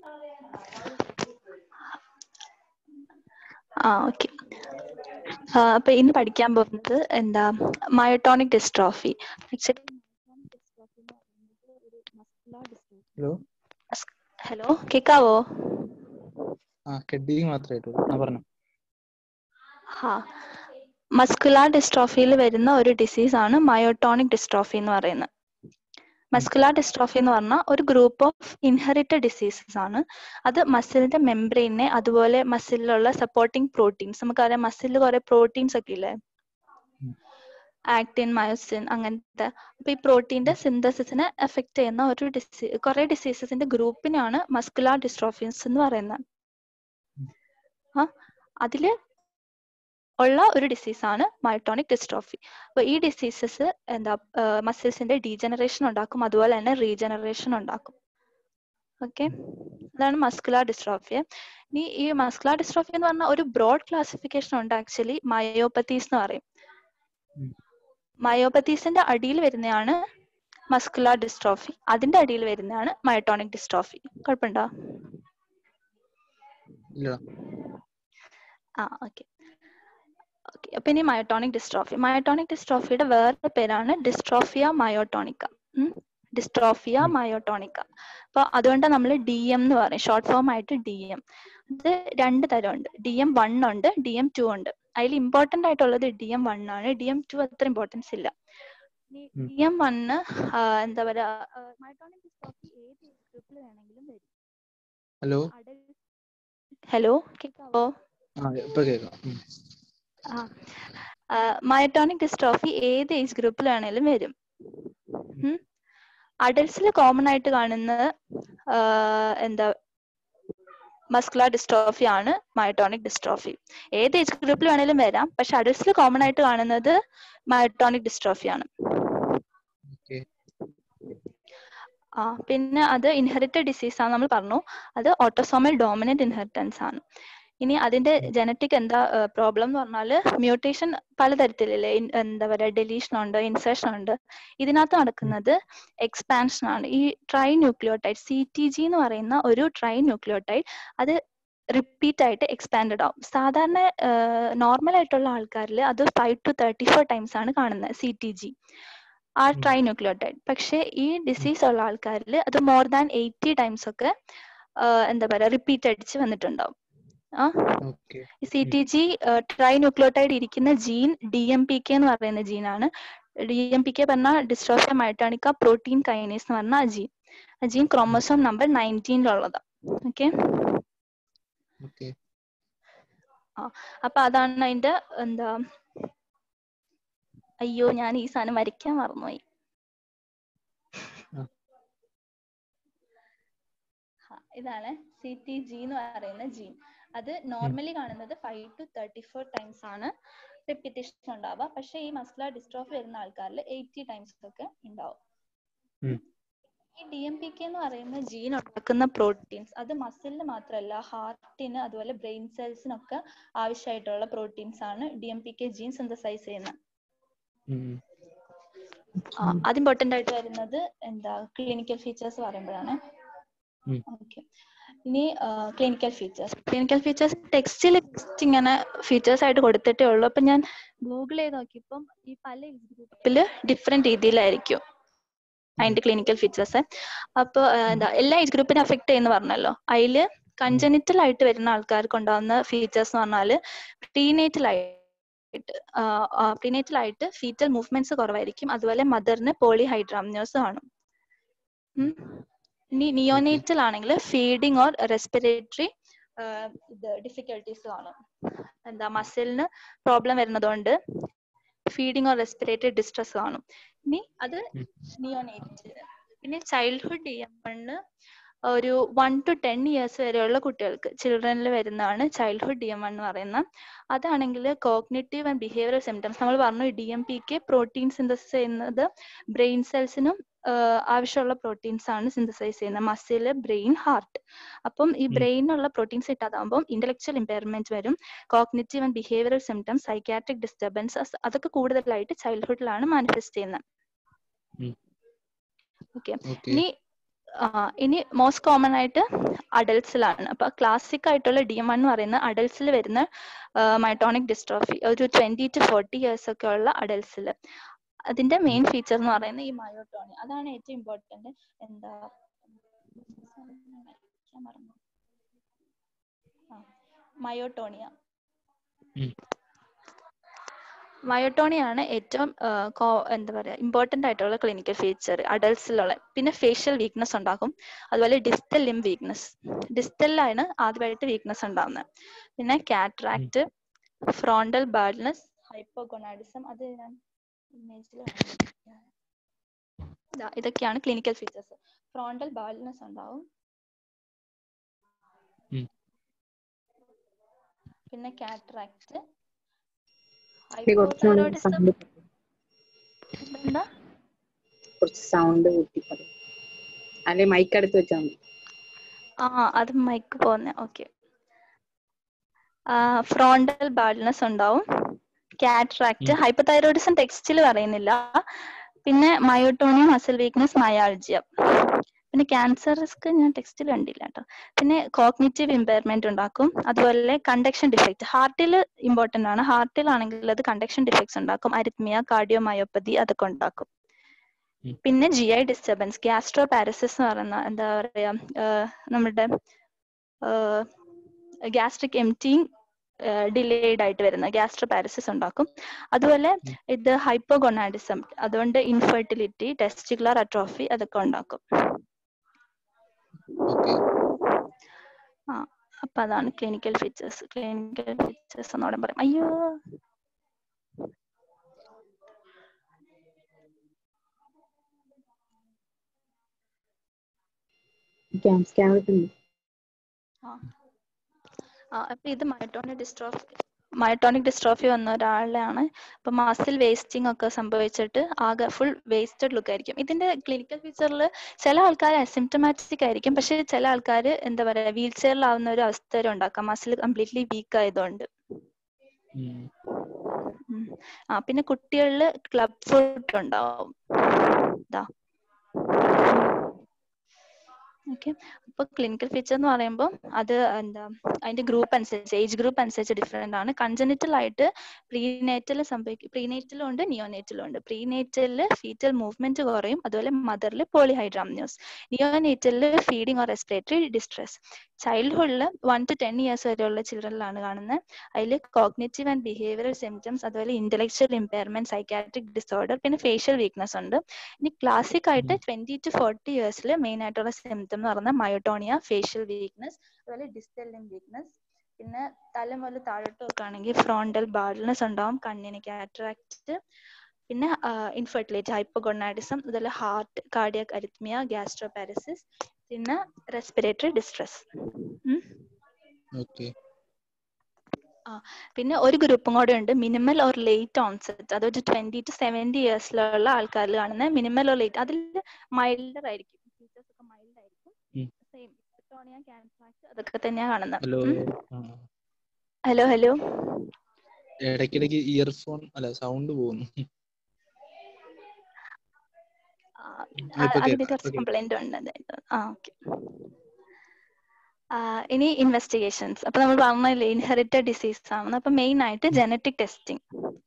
ആ ഓക്കെ അപ്പൊ ഇന്ന് പഠിക്കാൻ പോകുന്നത് എന്താ myotonic dystrophy actually hello hello കേക്കാവോ ആ ഹെഡിങ് മാത്രമേ ആയിട്ടുള്ളൂ ആ പറഞ്ഞു ഹാ മസ്കുലാർ ഡിസ്ട്രോഫിയിൽ വരുന്ന ഒരു ഡിസീസ് ആണ് മയോട്ടോണിക് ഡിസ്ട്രോഫി എന്ന് പറയുന്നത് മസ്കുലാർ ഡിസ്ട്രോഫി എന്ന് പറഞ്ഞാൽ ഒരു ഗ്രൂപ്പ് ഓഫ് ഇൻഹെറിറ്റഡ് ഡിസീസസ് ആണ് അത് മസിലിന്റെ മെംബ്രെയിനെ അതുപോലെ മസിലിലുള്ള സപ്പോർട്ടിംഗ് പ്രോട്ടീൻസ് നമുക്കറിയാം മസിലിൽ കുറെ പ്രോട്ടീൻസ് ഒക്കെ ഇല്ലേ ആക്ടിൻ മയോസിൻ അങ്ങനത്തെ അപ്പൊ ഈ പ്രോട്ടീന്റെ സിന്തസിസിനെ എഫക്ട് ചെയ്യുന്ന ഒരു ഡിസീ കുറെ ഡിസീസസിന്റെ ഗ്രൂപ്പിനാണ് മസ്കുലാർ ഡിസ്ട്രോഫീസ് എന്ന് പറയുന്നത് ആ അതില് ഉള്ള ഒരു ഡിസീസാണ് മയോട്ടോണിക് ഡിസ്ട്രോഫി അപ്പൊ ഈ ഡിസീസസ് എന്താ മസിൽസിന്റെ ഡീജനറേഷൻ ഉണ്ടാക്കും അതുപോലെ തന്നെ റീജനറേഷൻ ഉണ്ടാക്കും ഓക്കെ അതാണ് മസ്കുലാർ ഡിസ്ട്രോഫി ഇനി ഈ മസ്കുലാർ ഡിസ്ട്രോഫി എന്ന് പറഞ്ഞാൽ ഒരു ബ്രോഡ് ക്ലാസിഫിക്കേഷൻ ഉണ്ട് ആക്ച്വലി മയോപ്പത്തീസ് എന്ന് പറയും മയോപ്പത്തീസിന്റെ അടിയിൽ വരുന്നതാണ് മസ്കുലാർ ഡിസ്ട്രോഫി അതിന്റെ അടിയിൽ വരുന്നതാണ് മയോട്ടോണിക് ഡിസ്ട്രോഫി കുഴപ്പമുണ്ടോ ഇല്ല ആ ഓക്കെ ഓക്കെ അപ്പൊ ഇനി മയോട്ടോണിക് ഡിസ്ട്രോഫി മയോട്ടോണിക് ഡിസ്ട്രോഫിയുടെ വേറെ പേരാണ് ഡിസ്ട്രോഫിയ മയോട്ടോണിക്ക ഡിസ്ട്രോഫിയ മയോട്ടോണിക്ക അപ്പൊ അതുകൊണ്ട് നമ്മൾ ഡി എം എന്ന് പറയും ഷോർട്ട് ഫോം ആയിട്ട് ഡി എം ഇത് രണ്ട് തരമുണ്ട് ഡി എം വൺ ഉണ്ട് ഡി എം ടു ഉണ്ട് അതിൽ ഇമ്പോർട്ടന്റ് ആയിട്ടുള്ളത് ഡി എം വൺ ആണ് ഡി എം ടു അത്ര ഇമ്പോർട്ടൻസ് ഇല്ല ഡി എം വണ്ണ് എന്താ പറയാ മയോട്ടോണിക് ഡിസ്ട്രോഫി ഏത് ഗ്രൂപ്പിൽ വേണമെങ്കിലും വരും ഹലോ ഹലോ കേൾക്കാവോ ആ ഇപ്പൊ കേൾക്കാം ഉം. മയട്ടോണിക് ഡിസ്ട്രോഫി ഏത് ഏജ് ഗ്രൂപ്പിൽ വേണേലും വരും അഡൽട്സിൽ കോമൺ ആയിട്ട് കാണുന്ന എന്താ മസ്കുലാർ ഡിസ്ട്രോഫി ആണ് മയട്ടോണിക് ഡിസ്ട്രോഫി ഏത് ഏജ് ഗ്രൂപ്പിൽ വേണേലും വരാം പക്ഷെ അഡൽട്സിൽ കോമൺ ആയിട്ട് കാണുന്നത് മയട്ടോണിക് ഡിസ്ട്രോഫി ആണ് Okay. ആ പിന്നെ അത് ഇൻഹെറിറ്റഡ് ഡിസീസ് ആണ് നമ്മൾ പറഞ്ഞു അത് ഓട്ടോസോമൽ ഡോമിനന്റ് ഇൻഹെറിറ്റൻസ് ആണ് ഇനി അതിന്റെ ജനറ്റിക് എന്താ പ്രോബ്ലം എന്ന് പറഞ്ഞാല് മ്യൂട്ടേഷൻ പലതരത്തിലില്ലേ ഇൻ- എന്താ പറയാ ഡെലീഷൻ ഉണ്ട് ഇൻസേഷൻ ഉണ്ട് ഇതിനകത്ത് നടക്കുന്നത് എക്സ്പാൻഷൻ ആണ് ഈ trinucleotide C T G എന്ന് പറയുന്ന ഒരു ട്രൈ ന്യൂക്ലിയോടൈഡ് അത് റിപ്പീറ്റ് ആയിട്ട് എക്സ്പാൻഡഡ് ആവും സാധാരണ നോർമൽ ആയിട്ടുള്ള ആൾക്കാരിൽ അത് five to thirty four times ആണ് കാണുന്നത് സി ടി ജി ആ ട്രൈ ന്യൂക്ലിയോടൈഡ് പക്ഷെ ഈ ഡിസീസ് ഉള്ള ആൾക്കാരിൽ അത് മോർ ദാൻ എയ്റ്റി ടൈംസ് ഒക്കെ ആ, എന്താ പറയാ റിപ്പീറ്റ് അടിച്ച് വന്നിട്ടുണ്ടാവും ആ Okay. C T G trinucleotide ഇരിക്കുന്ന gene D M P K എന്ന് പറയുന്ന ജീനാണ് ഡി എം പി കെ പറഞ്ഞാൽ ഡിസ്ട്രോഫിയ മൈട്ടാണിക്ക പ്രോട്ടീൻ കൈനേസ് എന്ന് പറഞ്ഞ ആ ജീൻ ആ ജീൻ ക്രോമസോം നമ്പർ നയൻറ്റീനിലുള്ളതാ ഓക്കെ Okay. ആ അപ്പൊ അതാണ് അതിന്റെ എന്താ അയ്യോ ഞാൻ ഈ സാധനം വരയ്ക്കാൻ മറന്നുപോയി ആ. ആ, ഇതാണ് സി ടി ജി എന്ന് പറയുന്ന ജീൻ അത് നോർമലി കാണുന്നത് five to thirty four times ആണ് റിപ്പീറ്റേഷൻ ഉണ്ടാവുക പക്ഷെ ഈ മസ്കുലർ ഡിസ്ട്രോഫി വരുന്ന ആൾക്കാരിൽ എയ്റ്റി ടൈംസ് ഒക്കെ ഉണ്ടാവും ഉം. ഈ ഡി എം പി കെ എന്ന് പറയുന്ന ജീൻ ഉണ്ടാക്കുന്ന പ്രോട്ടീൻസ് അത് മസിലിന് മാത്രമല്ല ഹാർട്ടിന് അതുപോലെ ബ്രെയിൻ സെൽസിനൊക്കെ ആവശ്യമായിട്ടുള്ള പ്രോട്ടീൻസ് ആണ് D M P K gene synthesise ചെയ്യുന്നത് ഉം. ആ, അത് ഇമ്പോർട്ടന്റ് ആയിട്ട് വരുന്നത് എന്താ ക്ലിനിക്കൽ ഫീച്ചേഴ്സ് പറയുമ്പോഴാണ് ഉം. ഓക്കെ ഇനി ക്ലിനിക്കൽ ഫീച്ചേഴ്സ് ക്ലിനിക്കൽ ഫീച്ചേഴ്സ് ടെക്സ്റ്റിൽ ജസ്റ്റ് ഇങ്ങനെ ഫീച്ചേഴ്സ് ആയിട്ട് കൊടുത്തിട്ടേ ഉള്ളൂ അപ്പൊ ഞാൻ ഗൂഗിൾ ചെയ്ത് നോക്കിയപ്പം ഈ പല ഗ്രൂപ്പില് ഡിഫറെന്റ് രീതിയിലായിരിക്കും അതിന്റെ ക്ലിനിക്കൽ ഫീച്ചേഴ്സ് അപ്പൊ എന്താ എല്ലാ ഏജ് ഗ്രൂപ്പിനെ അഫക്ട് ചെയ്യുന്ന പറഞ്ഞല്ലോ അതില് കൺജനിറ്റൽ ആയിട്ട് വരുന്ന ആൾക്കാർക്ക് ഉണ്ടാവുന്ന ഫീച്ചേഴ്സ് എന്ന് പറഞ്ഞാല് പ്രീനേറ്റൽ ആയിട്ട് പ്രീനേറ്റൽ ആയിട്ട് ഫീറ്റൽ മൂവ്മെന്റ്സ് കുറവായിരിക്കും അതുപോലെ മദറിന് പോളിഹൈഡ്രാമിനോസ് കാണും ഉം. ഇനി നിയോനേറ്റൽ ആണെങ്കിൽ ഫീഡിങ് ഓർ റെസ്പിറേറ്ററി ഇത് ഡിഫിക്കൽട്ടീസ് കാണും എന്താ മസിലിന് പ്രോബ്ലം വരുന്നതുകൊണ്ട് ഫീഡിങ് ഓർ റെസ്പിറേറ്ററി ഡിസ്ട്രസ് കാണും ഇനി അത് ഉം. നിയോനേറ്റ് പിന്നെ ചൈൽഡ്ഹുഡ് ഡി എം വണ്ണ് ഒരു വൺ ടു ടെൻ ഇയേഴ്സ് വരെയുള്ള കുട്ടികൾക്ക് ചിൽഡ്രനിൽ വരുന്നതാണ് ചൈൽഡ്ഹുഡ് ഡി എം വൺ എന്ന് പറയുന്നത് അതാണെങ്കിൽ കോഗ്നേറ്റീവ് ആൻഡ് ബിഹേവിയറൽ സിംറ്റംസ് നമ്മൾ പറഞ്ഞു D M P K protein synthesis ചെയ്യുന്നത് ബ്രെയിൻ സെൽസിനും ആവശ്യമുള്ള പ്രോട്ടീൻസ് ആണ് സിന്തസൈസ് ചെയ്യുന്നത് മസില് ബ്രെയിൻ ഹാർട്ട് അപ്പം ഈ ഉം. ബ്രെയിനിനുള്ള പ്രോട്ടീൻസ് കിട്ടാതാകുമ്പോൾ ഇന്റലക്ച്വൽ ഇമ്പയർമെന്റ് വരും cognitive and behavioural symptoms psychiatric disturbances അതൊക്കെ കൂടുതലായിട്ട് ചൈൽഡ്ഹുഡിലാണ് മാനിഫെസ്റ്റ് ചെയ്യുന്നത് ഉം. Okay Okay. ഇനി ആ, ഇനി മോസ്റ്റ് കോമൺ ആയിട്ട് അഡൽട്സിലാണ് അപ്പൊ ക്ലാസിക് ആയിട്ടുള്ള ഡി എം എന്ന് പറയുന്ന അഡൽട്സിൽ വരുന്ന മൈട്ടോണിക് ഡിസ്ട്രോഫി ഒരു ട്വന്റി ടു ഫോർട്ടി ഇയേഴ്സ് ഒക്കെ ഉള്ള അഡൽട്സിൽ അതിന്റെ മെയിൻ ഫീച്ചർ എന്ന് പറയുന്നത് ഈ മയോട്ടോണി അതാണ് ഏറ്റവും ഇമ്പോർട്ടന്റ് എന്താ വരയ്ക്കാൻ മറന്നു. ആ, മയോട്ടോണിയ ഉം. മയോട്ടോണിയാണ് ഏറ്റവും ആ, കോ- എന്താ പറയാ ഇമ്പോർട്ടന്റ് ആയിട്ടുള്ള ക്ലിനിക്കൽ ഫീച്ചർ അഡൽട്സിലുള്ള പിന്നെ ഫേഷ്യൽ വീക്ക്നെസ് ഉണ്ടാകും അതുപോലെ ഡിസ്റ്റൽ ലിം വീക്ക്നെസ് ഡിസ്റ്റലിലാണ് ആദ്യമായിട്ട് വീക്ക്നെസ് ഉണ്ടാകുന്നത് പിന്നെ കാട്രാക്ട് ഫ്രോണ്ടൽ ബാഡ്നെസ് ഹൈപ്പോഗൊണാഡിസം അത് ഞാൻ ഇമേജിൽ ഇതൊക്കെയാണ് ക്ലിനിക്കൽ ഫീച്ചേഴ്സ് ഫ്രോണ്ടൽ ബാഡ്നെസ് ഉണ്ടാവും ഉം. പിന്നെ കാട്രാക്ട് ഇത് കുറച്ചുകൂടി ഹൈപ്പോതൈറോയിഡിസം സൗണ്ട് എന്താ കുറച്ച് സൗണ്ട് കൂട്ടി പറയും അല്ലെ മൈക്ക് അടുത്ത് വെച്ചാൽ മതി ആ അത് മൈക്ക് പോകുന്ന ഓക്കെ ഫ്രോണ്ടൽ ബാഡ്നെസ് ഉണ്ടാവും കാട്രാക്ട് ഉം. ഹൈപ്പതൈറോയിഡിസം ടെക്സ്റ്റിൽ പറയുന്നില്ല പിന്നെ മയോട്ടോണിയ മസിൽ വീക്ക്നെസ് മയാൾജിയ പിന്നെ ക്യാൻസർ റിസ്ക് ഞാൻ ടെക്സ്റ്റിൽ കണ്ടില്ല കേട്ടോ പിന്നെ കോഗ്നിറ്റീവ് ഇമ്പയർമെന്റ് ഉണ്ടാക്കും അതുപോലെ കണ്ടക്ഷൻ ഡിഫക്റ്റ് ഹാർട്ടിൽ ഇമ്പോർട്ടന്റ് ആണ് ഹാർട്ടിലാണെങ്കിൽ അത് കണ്ടക്ഷൻ ഡിഫക്ട്സ് ഉണ്ടാക്കും അരിത്മിയ കാർഡിയോമയോപ്പതി അതൊക്കെ ഉണ്ടാക്കും ഉം. പിന്നെ G I disturbance gastroparesis എന്ന് പറയുന്ന എന്താ പറയാ ആഹ് നമ്മുടെ ഗ്യാസ്ട്രിക് എംറ്റിങ് ഡിലേഡ് ആയിട്ട് വരുന്ന ഗ്യാസ്ട്രോ പാരസിസ് ഉണ്ടാക്കും അതുപോലെ ഉം. ഇത് ഹൈപ്പോഗൊണാഡിസം അതുകൊണ്ട് ഇൻഫെർട്ടിലിറ്റി ടെസ്റ്റിക്കുലർ അട്രോഫി അതൊക്കെ ഉണ്ടാക്കും ഓക്കെ ആ അപ്പൊ അതാണ് ക്ലിനിക്കൽ ഫീച്ചേഴ്സ് ക്ലിനിക്കൽ ഫീച്ചേഴ്സ് എന്നോടെ പറയും അയ്യോ ക്യാം സ്കാൻ കിട്ടുന്നു ആ ആ അപ്പൊ ഇത് മയോട്ടോണിക് ഡിസ്ട്രോഫി മയോട്ടോണിക് ഡിസ്ട്രോഫി വന്ന ഒരാളാണ് അപ്പൊ മസിൽ വേസ്റ്റിംഗ് ഒക്കെ സംഭവിച്ചിട്ട് ആകെ ഫുൾ വേസ്റ്റഡ് ലുക്ക് ആയിരിക്കും ഇതിന്റെ ക്ലിനിക്കൽ ഫീച്ചറിൽ ചില ആൾക്കാർ അസിംറ്റമാറ്റിക് ആയിരിക്കും പക്ഷെ ചില ആൾക്കാർ എന്താ പറയാ വീൽ ചെയറിലാവുന്ന ഒരു അവസ്ഥ വരെ ഉണ്ടാക്കാം മസിൽ കംപ്ലീറ്റ്ലി വീക്ക് ആയതുകൊണ്ട് ഉം. ഉം. ആ പിന്നെ കുട്ടികളിൽ ക്ലബ് ഫുഡ് ഉണ്ടാവും ഇതാ ഓക്കെ അപ്പൊ ക്ലിനിക്കൽ ഫീച്ചർ എന്ന് പറയുമ്പോൾ അത് എന്താ അതിന്റെ ഗ്രൂപ്പ് അനുസരിച്ച് ഏജ് ഗ്രൂപ്പ് അനുസരിച്ച് ഡിഫറെന്റ് ആണ് കൺജനിറ്റൽ ആയിട്ട് പ്രീനേറ്റൽ സംഭവിക്കും പ്രീനേറ്റലും ഉണ്ട് നിയോനേറ്റലും ഉണ്ട് പ്രീനേറ്റലിൽ ഫീറ്റൽ മൂവ്മെന്റ് കുറയും അതുപോലെ മദറിൽ പോളിഹൈഡ്രാംന്യൂസ് നിയോനേറ്റലിൽ ഫീഡിങ് ഓർ റെസ്പിറേറ്ററി ഡിസ്ട്രെസ് ചൈൽഡ്ഹുഡിൽ വൺ ടു ടെൻ ഇയേഴ്സ് വരെയുള്ള ചിൽഡ്രനിലാണ് കാണുന്നത് അതിൽ കോഗ്നേറ്റീവ് ആൻഡ് ബിഹേവിയറൽ സിംറ്റംസ് അതുപോലെ ഇന്റലക്ച്വൽ ഇമ്പയർമെന്റ് സൈക്കാട്രിക് ഡിസോർഡർ പിന്നെ ഫേഷ്യൽ വീക്ക്നെസ് ഉണ്ട് ഇനി ക്ലാസിക് ആയിട്ട് ട്വന്റി ടു ഫോർട്ടി ഇയേഴ്സിൽ മെയിൻ ആയിട്ടുള്ള സിംറ്റം എന്ന് പറഞ്ഞാൽ മയോട്ടോണിയ ഫേഷ്യൽ വീക്ക്നെസ് അതുപോലെ ഡിസ്റ്റൽ വീക്ക്നെസ് പിന്നെ തല മുതൽ താഴോട്ട് നോക്കുകയാണെങ്കിൽ ഫ്രോണ്ടൽ ബാർഡ്നെസ് ഉണ്ടാവും കണ്ണിന് കാറ്ററാക്ട് പിന്നെ ഇൻഫെർട്ടിലിറ്റി ഹൈപ്പോഗൊണാഡിസം അതുപോലെ ഹാർട്ട് കാർഡിയക് അരിത്മിയ ഗ്യാസ്ട്രോപാരസിസ് പിന്നെ റെസ്പിറേറ്ററി ഡിസ്ട്രെസ് ഓക്കെ പിന്നെ ഒരു ഗ്രൂപ്പും കൂടെ ഉണ്ട് മിനിമൽ ഓർ ലേറ്റ് ഓൺസെറ്റ് അതൊരു ട്വന്റി ടു സെവന്റി ഇയേഴ്സിലുള്ള ആൾക്കാരിൽ കാണുന്ന മിനിമൽ ഓർ ലേറ്റ് അതിൽ മൈൽഡർ ആയിരിക്കും ഫീച്ചേഴ്സ് ഒക്കെ മൈൽഡ് ആയിരിക്കും ഉം. സെയിം ടോണിയ ക്യാൻസർ അതൊക്കെ തന്നെയാണ് കാണുന്നത് ഹലോ ഹലോ ഹലോ ഇടയ്ക്കിടയ്ക്ക് ഇയർഫോൺ അല്ല സൗണ്ട് പോകുന്നു ഇപ്പൊ അതിന്റെ കേൾക്കാം, കുറച്ച് ഇപ്പൊ കംപ്ലൈന്റ് ഉണ്ട് അതായത്. ആ ഓക്കെ ഇനി ഇൻവെസ്റ്റിഗേഷൻസ് അപ്പൊ നമ്മൾ പറഞ്ഞില്ലേ ഇൻഹെറിറ്റഡ് ഡിസീസ് ആണ് അപ്പൊ മെയിൻ ആയിട്ട് ജനറ്റിക് ടെസ്റ്റിംഗ്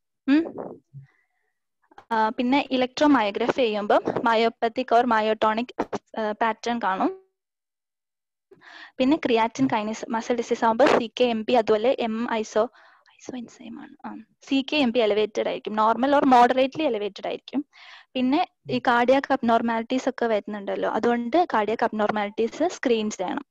പിന്നെ ഇലക്ട്രോ മയോഗ്രഫി ചെയ്യുമ്പോൾ മയോപ്പത്തിക് ഓർ മയോട്ടോണിക് പാറ്റേൺ കാണും പിന്നെ ക്രിയാറ്റിൻ കൈനസ് മസിൽ ഡിസീസ് ആകുമ്പോൾ സി കെ എം പി അതുപോലെ എം ഐസോ ഐസോ എൻസൈം ആണ് ആ C K M P elevated ആയിരിക്കും നോർമൽ ഓർ മോഡറേറ്റ്ലി എലിവേറ്റഡ് ആയിരിക്കും പിന്നെ ഈ കാർഡിയാക് അബ്നോർമാലിറ്റീസ് ഒക്കെ വരുന്നുണ്ടല്ലോ അതുകൊണ്ട് കാർഡിയാക് അബ്നോർമാലിറ്റീസ് സ്ക്രീൻ ചെയ്യണം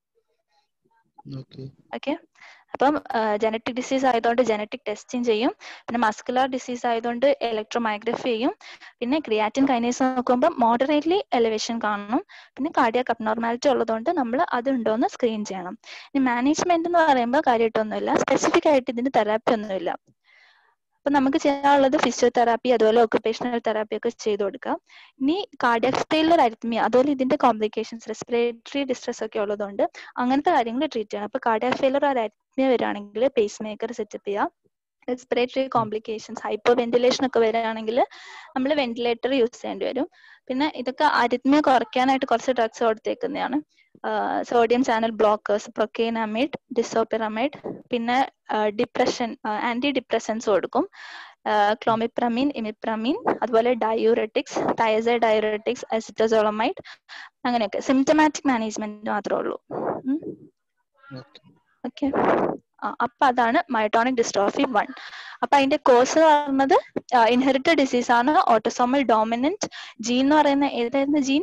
ഓക്കെ ഓക്കെ അപ്പം ജനറ്റിക് ഡിസീസ് ആയതുകൊണ്ട് ജനറ്റിക് ടെസ്റ്റിംഗ് ചെയ്യും പിന്നെ മസ്കുലർ ഡിസീസ് ആയതുകൊണ്ട് ഇലക്ട്രോമയോഗ്രഫി ചെയ്യും പിന്നെ ക്രിയാറ്റിൻ കൈനേസ് നോക്കുമ്പോൾ മോഡറേറ്റ്ലി എലിവേഷൻ കാണണം പിന്നെ കാർഡിയാക് അബ്നോർമാലിറ്റി ഉള്ളതുകൊണ്ട് നമ്മൾ അത് ഉണ്ടോന്ന് സ്ക്രീൻ ചെയ്യണം ഇനി മാനേജ്മെന്റ് എന്ന് പറയുമ്പോൾ കാര്യമായിട്ടൊന്നുമില്ല സ്പെസിഫിക് ആയിട്ട് ഇതിന് തെറാപ്പി ഒന്നുമില്ല അപ്പൊ നമുക്ക് ചെയ്യാനുള്ളത് ഫിസിയോതെറാപ്പി അതുപോലെ ഒക്കുപേഷണൽ തെറാപ്പി ഒക്കെ ചെയ്തു കൊടുക്കാം ഇനി കാർഡിയാക് ഫെയിലർ അരിത്മിയ അതുപോലെ ഇതിന്റെ കോംപ്ലിക്കേഷൻസ് റെസ്പിറേറ്ററി ഡിസ്ട്രെസ് ഒക്കെ ഉള്ളതുകൊണ്ട് അങ്ങനത്തെ കാര്യങ്ങൾ ട്രീറ്റ് ചെയ്യണം അപ്പൊ കാർഡിയാക് ഫെയിലർ ഒരു അരിത്മിയ വരികയാണെങ്കിൽ പേസ് മേക്കർ സെറ്റപ്പ് ചെയ്യുക റെസ്പിറേറ്ററി കോംപ്ലിക്കേഷൻസ് ഹൈപ്പർ വെന്റിലേഷൻ ഒക്കെ വരികയാണെങ്കിൽ നമ്മൾ വെന്റിലേറ്റർ യൂസ് ചെയ്യേണ്ടി വരും പിന്നെ ഇതൊക്കെ അരിത്മ്യ കുറയ്ക്കാനായിട്ട് കുറച്ച് ഡ്രഗ്സ് കൊടുത്തേക്കുന്നതാണ് sodium channel blockers procainamide disopyramide പിന്നെ ഡിപ്രഷൻ ആന്റി ഡിപ്രസൻസ് കൊടുക്കും ക്ലോമിപ്രമീൻ ഇമിപ്രമീൻ അതുപോലെ ഡയൂററ്റിക്സ് തയസൈ ഡയൂററ്റിക്സ് അസിറ്റസോളമൈഡ് അങ്ങനെയൊക്കെ സിംറ്റമാറ്റിക് മാനേജ്മെന്റ് മാത്രമേ ഉള്ളൂ ഓക്കെ ഓക്കെ അപ്പൊ അതാണ് മയോട്ടോണിക് ഡിസ്ട്രോഫി വൺ അപ്പൊ അതിന്റെ കോഴ്സ് പറഞ്ഞത് ഇൻഹെറിറ്റഡ് ഡിസീസ് ആണ് ഓട്ടോസോമൽ ഡോമിനന്റ് ജീൻ എന്ന് പറയുന്ന ഏതായിരുന്നു gene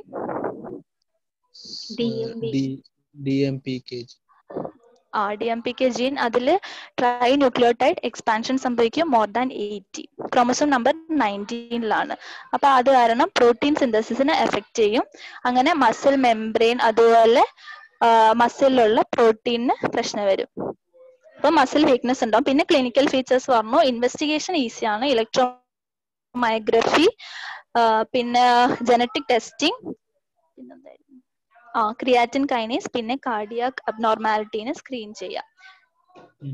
DMP. D M P K G ആ D M P K gene അതിൽ ട്രൈ ന്യൂക്ലിയോടൈഡ് എക്സ്പാൻഷൻ സംഭവിക്കും more than eighty chromosome number നയൻറ്റീനിലാണ് അപ്പൊ അത് കാരണം പ്രോട്ടീൻ സിന്തസിസിനെ എഫക്ട് ചെയ്യും അങ്ങനെ മസിൽ മെംബ്രെയിൻ അതുപോലെ മസിലുള്ള പ്രോട്ടീനിന് പ്രശ്നം വരും അപ്പൊ മസിൽ വീക്ക്നെസ് ഉണ്ടാവും പിന്നെ ക്ലിനിക്കൽ ഫീച്ചേഴ്സ് പറഞ്ഞു ഇൻവെസ്റ്റിഗേഷൻ ഈസിയാണ് ഇലക്ട്രോ മയോഗ്രഫി പിന്നെ ജനറ്റിക് ടെസ്റ്റിംഗ് പിന്നെന്തായിരുന്നു ആ ക്രിയാറ്റിൻ കൈനേസ് പിന്നെ കാർഡിയാക് അബ്നോർമാലിറ്റീനെ സ്ക്രീൻ ചെയ്യാം ഉം.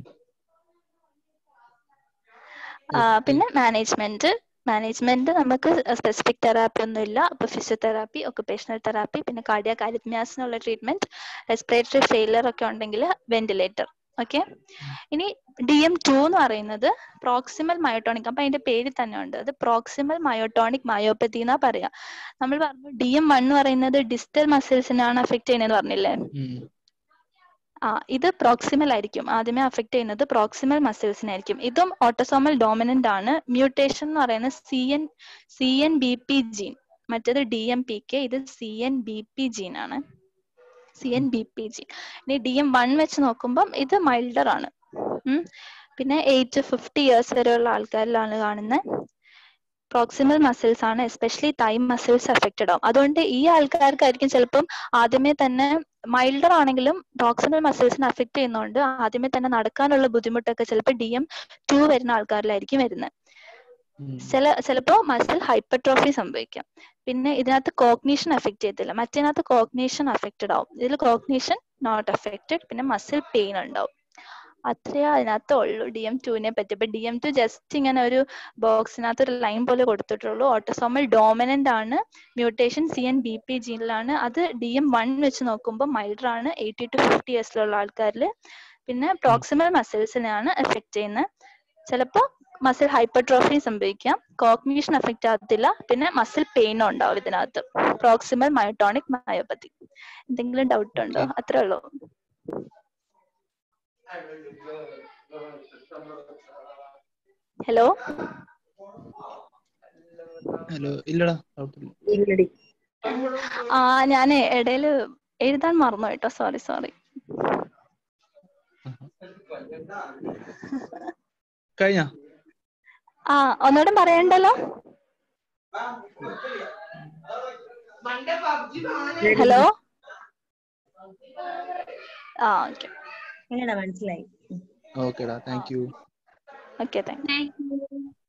ആ, Okay. പിന്നെ മാനേജ്മെന്റ് മാനേജ്മെന്റ് നമുക്ക് സ്പെസിഫിക് തെറാപ്പി ഒന്നും ഇല്ല അപ്പൊ ഫിസിയോതെറാപ്പി ഒക്കുപേഷണൽ തെറാപ്പി പിന്നെ കാർഡിയാക് അരിത്മിയാസിനുള്ള ട്രീറ്റ്മെന്റ് റെസ്പിറേറ്ററി ഫെയിലർ ഒക്കെ ഉണ്ടെങ്കിൽ വെന്റിലേറ്റർ ഓക്കെ ഇനി ഡി എം ടു എന്ന് പറയുന്നത് പ്രോക്സിമൽ മയോട്ടോണിക് അപ്പൊ അതിന്റെ പേര് തന്നെ ഉണ്ട് അത് പ്രോക്സിമൽ മയോട്ടോണിക് മയോപ്പതി എന്നാ പറയാ നമ്മൾ പറഞ്ഞു ഡി എം വൺ എന്ന് പറയുന്നത് ഡിസ്റ്റൽ മസിൽസിനാണ് അഫക്ട് ചെയ്യുന്നത് പറഞ്ഞില്ലേ ആ ഇത് പ്രോക്സിമൽ ആയിരിക്കും ആദ്യമേ അഫക്ട് ചെയ്യുന്നത് പ്രോക്സിമൽ മസിൽസിനായിരിക്കും ഇതും ഓട്ടോസോമൽ ഡോമിനന്റ് ആണ് മ്യൂട്ടേഷൻ എന്ന് പറയുന്നത് C N C N B P gene മറ്റേത് ഡി എം പി കെ ഇത് C N B P gene ആണ് C N B P gene ഇനി ഡി എം വൺ വെച്ച് നോക്കുമ്പം ഇത് മൈൽഡർ ആണ് ഉം. പിന്നെ എയ്റ്റ് ഫിഫ്റ്റി ഇയേഴ്സ് വരെയുള്ള ആൾക്കാരിലാണ് കാണുന്നത് പ്രോക്സിമൽ മസിൽസ് ആണ് എസ്പെഷ്യലി തൈ മസിൽസ് അഫക്റ്റഡ് ആവും അതുകൊണ്ട് ഈ ആൾക്കാർക്കായിരിക്കും ചിലപ്പം ആദ്യമേ തന്നെ മൈൽഡർ ആണെങ്കിലും പ്രോക്സിമൽ മസിൽസിനെ അഫക്ട് ചെയ്യുന്നതുകൊണ്ട് ആദ്യമേ തന്നെ നടക്കാനുള്ള ബുദ്ധിമുട്ടൊക്കെ ചിലപ്പോൾ ഡി എം ടു വരുന്ന ആൾക്കാരിലായിരിക്കും വരുന്നത് ചില ചിലപ്പോ മസിൽ ഹൈപ്പർട്രോഫി സംഭവിക്കാം പിന്നെ ഇതിനകത്ത് കോഗ്നീഷൻ അഫക്ട് ചെയ്യത്തില്ല മറ്റേനകത്ത് കോഗ്നീഷൻ അഫക്റ്റഡ് ആവും ഇതിൽ കോഗ്നീഷൻ നോട്ട് അഫക്റ്റഡ് പിന്നെ മസിൽ പെയിൻ ഉണ്ടാവും അത്രേ അതിനകത്ത് ഉള്ളൂ ഡി എം ടുവിനെ പറ്റി ഇപ്പൊ ഡി എം ടു ജസ്റ്റ് ഇങ്ങനെ ഒരു ബോക്സിനകത്ത് ഒരു ലൈൻ പോലെ കൊടുത്തിട്ടുള്ളൂ ഓട്ടോസോമൽ ഡോമിനന്റ് ആണ് mutation C N B P ജീനിലാണ് അത് ഡി എം വൺ വെച്ച് നോക്കുമ്പോൾ മൈൽഡർ ആണ് എയ്റ്റി ടു ഫിഫ്റ്റി ഇയേഴ്സിലുള്ള ആൾക്കാരിൽ പിന്നെ പ്രോക്സിമൽ മസിൽസിനെയാണ് എഫക്ട് ചെയ്യുന്നത് ചിലപ്പോൾ മസിൽ ഹൈപ്പർട്രോഫി സംഭവിക്കാം കോഗ്നീഷൻ എഫക്റ്റ് ആകത്തില്ല പിന്നെ മസിൽ പെയിനും ഉണ്ടാവും ഇതിനകത്ത് പ്രോക്സിമൽ മയോട്ടോണിക് മയോപ്പതി എന്തെങ്കിലും ഡൗട്ട് ഉണ്ടോ Okay. അത്രേ ഉള്ളൂ ഹലോ ഹലോ ഇല്ലടാ കുഴപ്പമില്ല ഇല്ലടി ആ ഞാനേ ഇടയില് എഴുതാൻ മറന്നു കേട്ടോ സോറി സോറി കഴിഞ്ഞ ആ ഒന്നുകൂടെ പറയണ്ടല്ലോ ഹലോ ആ ഓക്കെ എങ്ങനെയാ മനസ്സിലായി ഓക്കേടാ thank you okay thank thank U